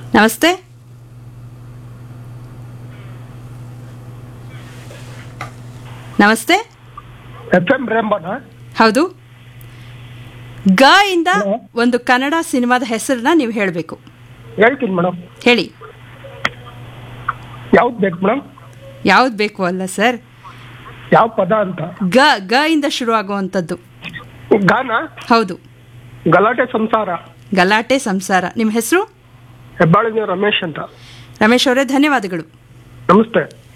ನಮಸ್ತೆ ನಮಸ್ತೆ F M ರೇಂಬನ ಹೌದು ಗ ಇಂದ ಒಂದು ಕನ್ನಡ ಸಿನಿಮಾದ ಹೆಸರನ್ನ ನೀವು ಹೇಳಬೇಕು ಹೇಳ್ತೀನಿ ಮೇಡಮ್ ಹೇಳಿ ಯಾವ್ದು ಬೇಕು ಮೇಡಮ್ ಯಾವ್ದು ಬೇಕು ಅಲ್ಲ ಸರ್ ಯಾವ ಪದ ಅಂತ ಗ ಗ ಇಂದ ಶುರು ಆಗುವಂಥದ್ದು ಗಾನ ಹೌದು ಗಲಾಟೆ ಸಂಸಾರ ಗಲಾಟೆ ಸಂಸಾರ ನಿಮ್ಮ ಹೆಸರು ಹೆಬ್ಬಾಳಿನ ರಮೇಶ್ ಅಂತ ರಮೇಶ್ ಅವರೇ ಧನ್ಯವಾದಗಳು ನಮಸ್ತೆ